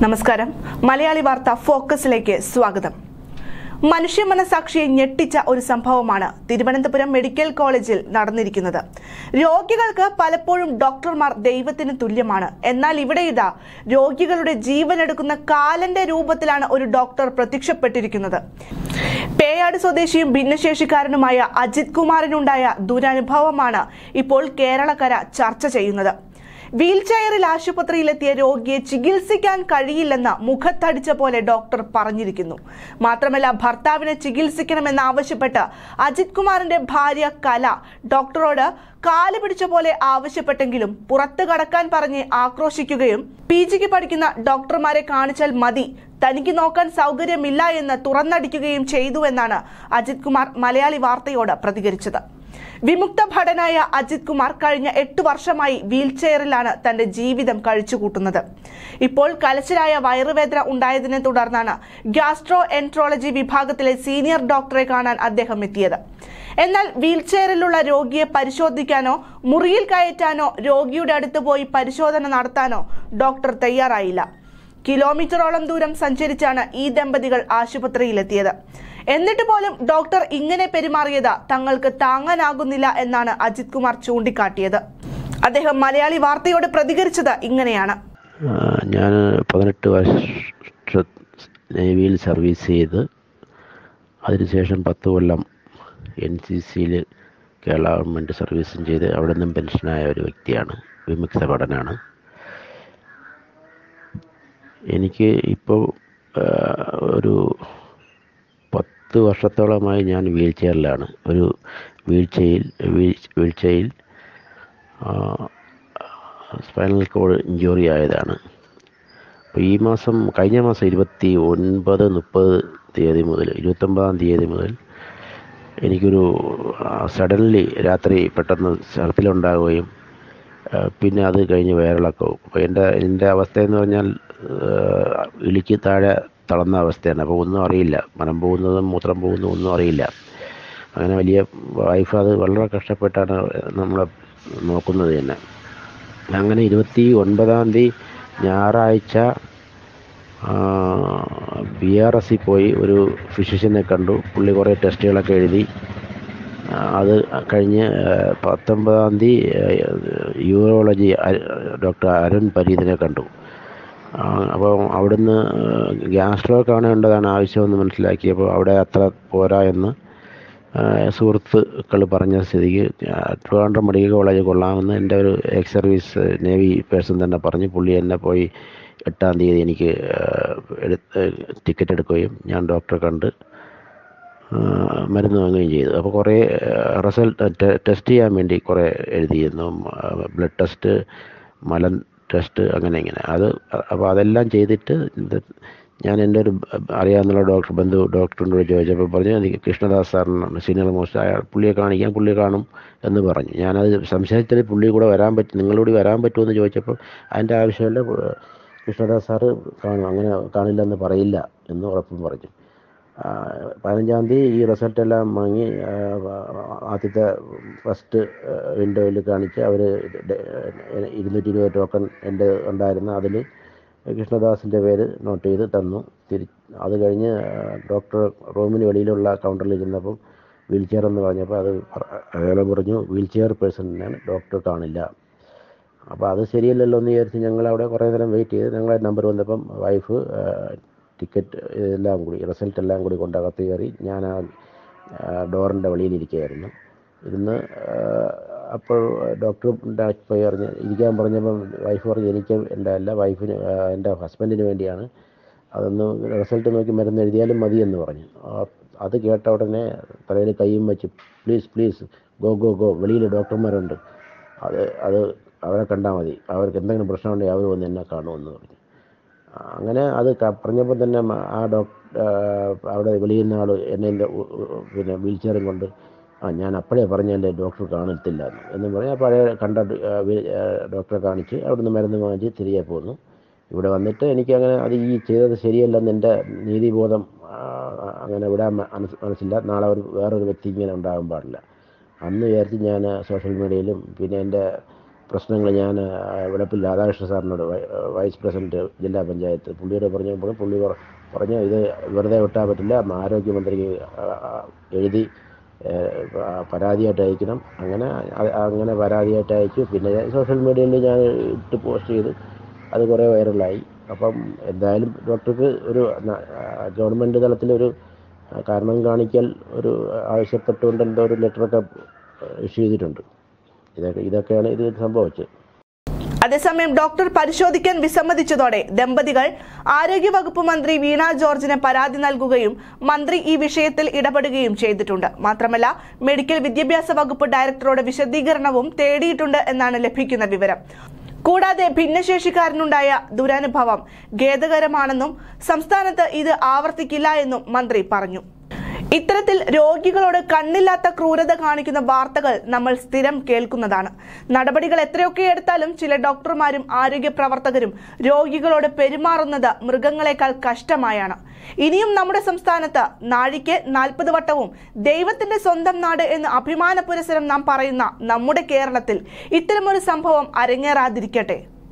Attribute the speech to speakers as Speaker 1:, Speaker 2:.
Speaker 1: നമസ്കാരം മലയാളി വാർത്ത ഫോക്കസിലേക്ക് സ്വാഗതം മനുഷ്യ മനസാക്ഷിയെ ഞെട്ടിച്ച ഒരു സംഭവമാണ് തിരുവനന്തപുരം മെഡിക്കൽ കോളേജിൽ നടന്നിരിക്കുന്നത് രോഗികൾക്ക് പലപ്പോഴും ഡോക്ടർമാർ ദൈവത്തിന് തുല്യമാണ് എന്നാൽ ഇവിടെ ഇതാ രോഗികളുടെ ജീവനെടുക്കുന്ന കാലന്റെ രൂപത്തിലാണ് ഒരു ഡോക്ടർ പ്രത്യക്ഷപ്പെട്ടിരിക്കുന്നത് പേയാട് സ്വദേശിയും ഭിന്നശേഷിക്കാരനുമായ അജിത് കുമാറിനുണ്ടായ ദുരനുഭവമാണ് ഇപ്പോൾ കേരളക്കര ചർച്ച ചെയ്യുന്നത് വീൽ ചെയറിൽ ആശുപത്രിയിലെത്തിയ രോഗിയെ ചികിത്സിക്കാൻ കഴിയില്ലെന്ന് മുഖത്തടിച്ച പോലെ ഡോക്ടർ പറഞ്ഞിരിക്കുന്നു മാത്രമല്ല ഭർത്താവിനെ ചികിത്സിക്കണമെന്ന് ആവശ്യപ്പെട്ട് അജിത് കുമാറിന്റെ ഭാര്യ കല ഡോക്ടറോട് കാല് പിടിച്ച പോലെ ആവശ്യപ്പെട്ടെങ്കിലും പുറത്തു കടക്കാൻ പറഞ്ഞ് ആക്രോശിക്കുകയും പി ജിക്ക് പഠിക്കുന്ന ഡോക്ടർമാരെ കാണിച്ചാൽ മതി തനിക്ക് നോക്കാൻ സൗകര്യമില്ല എന്ന് തുറന്നടിക്കുകയും ചെയ്തുവെന്നാണ് അജിത് കുമാർ മലയാളി വാർത്തയോട് പ്രതികരിച്ചത് വിമുക്ത ഭടനായ അജിത് കുമാർ കഴിഞ്ഞ എട്ട് വർഷമായി വീൽ ചെയറിലാണ് തന്റെ ജീവിതം കഴിച്ചുകൂട്ടുന്നത് ഇപ്പോൾ കലച്ചിലായ വയറുവേദന ഉണ്ടായതിനെ തുടർന്നാണ് ഗ്യാസ്ട്രോ എൻട്രോളജി വിഭാഗത്തിലെ സീനിയർ ഡോക്ടറെ കാണാൻ അദ്ദേഹം എത്തിയത് എന്നാൽ വീൽ ചെയറിലുള്ള രോഗിയെ പരിശോധിക്കാനോ മുറിയിൽ കയറ്റാനോ രോഗിയുടെ അടുത്ത് പോയി പരിശോധന നടത്താനോ ഡോക്ടർ തയ്യാറായില്ല കിലോമീറ്ററോളം ദൂരം സഞ്ചരിച്ചാണ് ഈ ദമ്പതികൾ ആശുപത്രിയിലെത്തിയത് എന്നിട്ട് പോലും ഡോക്ടർ ഇങ്ങനെ പെരുമാറിയത് തങ്ങൾക്ക് താങ്ങാനാകുന്നില്ല എന്നാണ് അജിത് കുമാർ ചൂണ്ടിക്കാട്ടിയത് അദ്ദേഹം മലയാളി വാർത്തയോട് പ്രതികരിച്ചത് ഇങ്ങനെയാണ്
Speaker 2: ഞാൻ പതിനെട്ട് വർഷം നേവിയിൽ സർവീസ് ചെയ്ത് അതിനുശേഷം പത്ത് കൊല്ലം എൻ സി സിയിൽ കേരള ഗവൺമെൻറ് സർവീസും ചെയ്ത് അവിടെ നിന്നും പെൻഷനായ ഒരു വ്യക്തിയാണ് വിമുക്ത ഭടനാണ് എനിക്ക് ഇപ്പോൾ ഒരു പത്ത് വർഷത്തോളമായി ഞാൻ വീൽ ചെയറിലാണ് ഒരു വീഴ്ചയിൽ വീഴ്ചയിൽ സ്പൈനൽ കോഡ് ഇഞ്ചുറി ആയതാണ് അപ്പോൾ ഈ മാസം കഴിഞ്ഞ മാസം ഇരുപത്തി ഒൻപത് മുപ്പത് തീയതി മുതൽ ഇരുപത്തൊമ്പതാം തീയതി മുതൽ എനിക്കൊരു സഡൻലി രാത്രി പെട്ടെന്ന് ഛർദിലുണ്ടാവുകയും പിന്നെ അത് കഴിഞ്ഞ് വയറിളക്കവും അപ്പോൾ എൻ്റെ എൻ്റെ അവസ്ഥയെന്ന് പറഞ്ഞാൽ ഇളിക്ക് താഴെ തളർന്ന അവസ്ഥയാണ് അപ്പോൾ ഒന്നും അറിയില്ല മനം പോകുന്നതും മൂത്രം പോകുന്നതും ഒന്നും അറിയില്ല അങ്ങനെ വലിയ വൈഫ് അത് വളരെ കഷ്ടപ്പെട്ടാണ് നമ്മളെ നോക്കുന്നത് തന്നെ അങ്ങനെ ഇരുപത്തി ഒൻപതാം തീയതി ഞായറാഴ്ച ബി ആർ എസിൽ പോയി ഒരു ഫിസിഷ്യനെ കണ്ടു പുള്ളി കുറേ ടെസ്റ്റുകളൊക്കെ എഴുതി അത് കഴിഞ്ഞ് പത്തൊമ്പതാം തീയതി യൂറോളജി ഡോക്ടർ അരുൺ പരീതിനെ കണ്ടു അപ്പോൾ അവിടുന്ന് ഗ്യാസ്ട്രോ കാണേണ്ടതാണ് ആവശ്യമെന്ന് മനസ്സിലാക്കിയപ്പോൾ അവിടെ അത്ര പോരാ എന്ന് സുഹൃത്തുക്കൾ പറഞ്ഞ സ്ഥിതിക്ക് ട്രിവാൻഡ്രം മെഡിക്കൽ കോളേജ് കൊള്ളാമെന്ന് എൻ്റെ ഒരു എക്സ് സർവീസ് നേവി പേഴ്സൺ തന്നെ പറഞ്ഞ് പുള്ളി എന്നെ പോയി എട്ടാം തീയതി എനിക്ക് എടുത്ത് ടിക്കറ്റ് എടുക്കുകയും ഞാൻ ഡോക്ടറെ കണ്ട് മരുന്ന് വാങ്ങുകയും ചെയ്തു അപ്പോൾ കുറേ റിസൾട്ട് ടെസ്റ്റ് ചെയ്യാൻ വേണ്ടി കുറേ എഴുതിയിരുന്നു ബ്ലഡ് ടെസ്റ്റ് മലൻ ടെസ്റ്റ് അങ്ങനെ ഇങ്ങനെ അത് അപ്പോൾ അതെല്ലാം ചെയ്തിട്ട് ഞാൻ എൻ്റെ ഒരു അറിയാവുന്ന ഡോക്ടർ ബന്ധു ഡോക്ടറിനോട് ചോദിച്ചപ്പോൾ പറഞ്ഞു എനിക്ക് കൃഷ്ണദാസ് സാറിനാണ് സീനിയർ മോസ്റ്റ് അയാൾ പുള്ളിയെ കാണിക്കാൻ പുള്ളി കാണും എന്ന് പറഞ്ഞു ഞാനത് സംശയിച്ചാൽ പുള്ളി കൂടെ വരാൻ പറ്റും നിങ്ങളോട് വരാൻ പറ്റുമെന്ന് ചോദിച്ചപ്പോൾ അതിൻ്റെ ആവശ്യമില്ല കൃഷ്ണദാസ് സാറ് കാണും അങ്ങനെ കാണില്ലെന്ന് പറയില്ല എന്ന് ഉറപ്പും പറഞ്ഞു പതിനഞ്ചാം തീയതി ഈ റിസൾട്ട് എല്ലാം വാങ്ങി ആദ്യത്തെ ഫസ്റ്റ് വിൻഡോയിൽ കാണിച്ച് അവർ ഇരുന്നൂറ്റി ഇരുപത് ടോക്കൺ എൻ്റെ ഉണ്ടായിരുന്ന അതിൽ കൃഷ്ണദാസിൻ്റെ പേര് നോട്ട് ചെയ്ത് തന്നു തിരി അത് കഴിഞ്ഞ് ഡോക്ടർ റൂമിന് വെളിയിലുള്ള കൗണ്ടറിൽ ഇരുന്നപ്പം വീൽ ചെയർ എന്ന് പറഞ്ഞപ്പോൾ അത് അയാൾ പറഞ്ഞു വീൽ ചെയർ പേഴ്സണിനാണ് ഡോക്ടർ കാണില്ല അപ്പോൾ അത് ശരിയല്ലല്ലോ എന്ന് വിചാരിച്ച് ഞങ്ങൾ അവിടെ കുറേ നേരം വെയിറ്റ് ചെയ്ത് ഞങ്ങളെ നമ്പർ വന്നപ്പം വൈഫ് ടിക്കറ്റ് എല്ലാം കൂടി റിസൾട്ട് എല്ലാം കൂടി കൊണ്ടകത്ത് കയറി ഞാൻ ആ ഡോറിൻ്റെ വെളിയിലിരിക്കുകയായിരുന്നു ഇരുന്ന് അപ്പോൾ ഡോക്ടർ പോയി പറഞ്ഞ് ഇരിക്കാൻ പറഞ്ഞപ്പം വൈഫ് പറഞ്ഞു എനിക്ക് എൻ്റെ അല്ല വൈഫിന് എൻ്റെ ഹസ്ബൻഡിന് വേണ്ടിയാണ് അതൊന്ന് റിസൾട്ട് നോക്കി മരുന്ന് എഴുതിയാലും മതി എന്ന് പറഞ്ഞു അത് കേട്ട ഉടനെ തലയിൽ കൈയും വെച്ച് please please go go go വെളിയിൽ ഡോക്ടർമാരുണ്ട് അത് അത് അവരെ കണ്ടാൽ മതി അവർക്ക് എന്തെങ്കിലും പ്രശ്നമുണ്ടെങ്കിൽ അവർ വന്ന് എന്നെ കാണുമെന്ന് പറഞ്ഞു അങ്ങനെ അത് പറഞ്ഞപ്പോൾ തന്നെ ആ ഡോക്ടർ അവിടെ വെളിയിൽ നിന്ന് ആൾ എന്നെ എൻ്റെ പിന്നെ വീൽ ചെയറും കൊണ്ട് ആ ഞാൻ അപ്പോഴേ പറഞ്ഞല്ലേ ഡോക്ടർ കാണത്തില്ല എന്ന് പറഞ്ഞ് പഴയ കണ്ട ഡോക്ടറെ കാണിച്ച് അവിടുന്ന് മരുന്ന് വാങ്ങിച്ച് തിരികെ പോന്നു ഇവിടെ വന്നിട്ട് എനിക്ക് അങ്ങനെ അത് ഈ ചെയ്തത് ശരിയല്ലെന്ന് എൻ്റെ നീതിബോധം അങ്ങനെ വിടാൻ മനസ്സില്ല നാളെ ഒരു വേറൊരു വ്യക്തി ഇങ്ങനെ ഉണ്ടാകാൻ പാടില്ല അന്ന് വിചാരിച്ച് ഞാൻ സോഷ്യൽ മീഡിയയിലും പിന്നെ എൻ്റെ പ്രശ്നങ്ങൾ ഞാൻ വിളപ്പിൽ രാധാകൃഷ്ണ സാറിനോട് വൈ- വൈസ് പ്രസിഡന്റ് ജില്ലാ പഞ്ചായത്ത് പുള്ളിയോട് പറഞ്ഞപ്പോൾ പുള്ളി പറ- പറഞ്ഞു ഇത് വെറുതെ വിട്ടാൽ പറ്റില്ല ആരോഗ്യമന്ത്രിക്ക് ആ, ആ, എഴുതി ഏ, ആ, പരാതിയായിട്ട് അയക്കണം അങ്ങനെ അ- അങ്ങനെ പരാതിയായിട്ട് അയച്ചു പിന്നെ സോഷ്യൽ മീഡിയയിൽ ഞാൻ ഇട്ട് പോസ്റ്റ് ചെയ്ത് അത് കുറേ വൈറലായി അപ്പം എന്തായാലും ഡോക്ടർക്ക് ഒരു ന- ആ, ഗവൺമെൻറ് തലത്തിലൊരു ആ, കാരണം കാണിക്കൽ ഒരു ആവശ്യപ്പെട്ടുകൊണ്ട് എന്തോ ഒരു ലെറ്ററൊക്കെ ഇഷ്യൂ ചെയ്തിട്ടുണ്ട് ഇതൊക്കെ ഇതൊക്കെയാണ് ഇത് സംഭവിച്ചത്
Speaker 1: അതേസമയം ഡോക്ടർ പരിശോധിക്കാൻ വിസമ്മതിച്ചതോടെ ദമ്പതികൾ ആരോഗ്യവകുപ്പ് മന്ത്രി വീണ ജോർജിന് പരാതി നൽകുകയും മന്ത്രി ഈ വിഷയത്തിൽ ഇടപെടുകയും ചെയ്തിട്ടുണ്ട് മാത്രമല്ല മെഡിക്കൽ വിദ്യാഭ്യാസ വകുപ്പ് ഡയറക്ടറോട് വിശദീകരണവും തേടിയിട്ടുണ്ട് എന്നാണ് ലഭിക്കുന്ന വിവരം കൂടാതെ ഭിന്നശേഷിക്കാരനുണ്ടായ ദുരനുഭവം ഖേദകരമാണെന്നും സംസ്ഥാനത്ത് ഇത് ആവർത്തിക്കില്ല എന്നും മന്ത്രി പറഞ്ഞു ഇത്തരത്തിൽ രോഗികളോട് കണ്ണില്ലാത്ത ക്രൂരത കാണിക്കുന്ന വാർത്തകൾ നമ്മൾ സ്ഥിരം കേൾക്കുന്നതാണ് നടപടികൾ എത്രയൊക്കെ എടുത്താലും ചില ഡോക്ടർമാരും ആരോഗ്യ പ്രവർത്തകരും രോഗികളോട് പെരുമാറുന്നത് മൃഗങ്ങളെക്കാൾ കഷ്ടമായാണ് ഇനിയും നമ്മുടെ സംസ്ഥാനത്ത് നാഴിക്ക് നാൽപ്പത് വട്ടവും ദൈവത്തിന്റെ സ്വന്തം നാട് എന്ന് അഭിമാന പുരസരം നാം പറയുന്ന നമ്മുടെ കേരളത്തിൽ ഇത്തരമൊരു സംഭവം അരങ്ങേറാതിരിക്കട്ടെ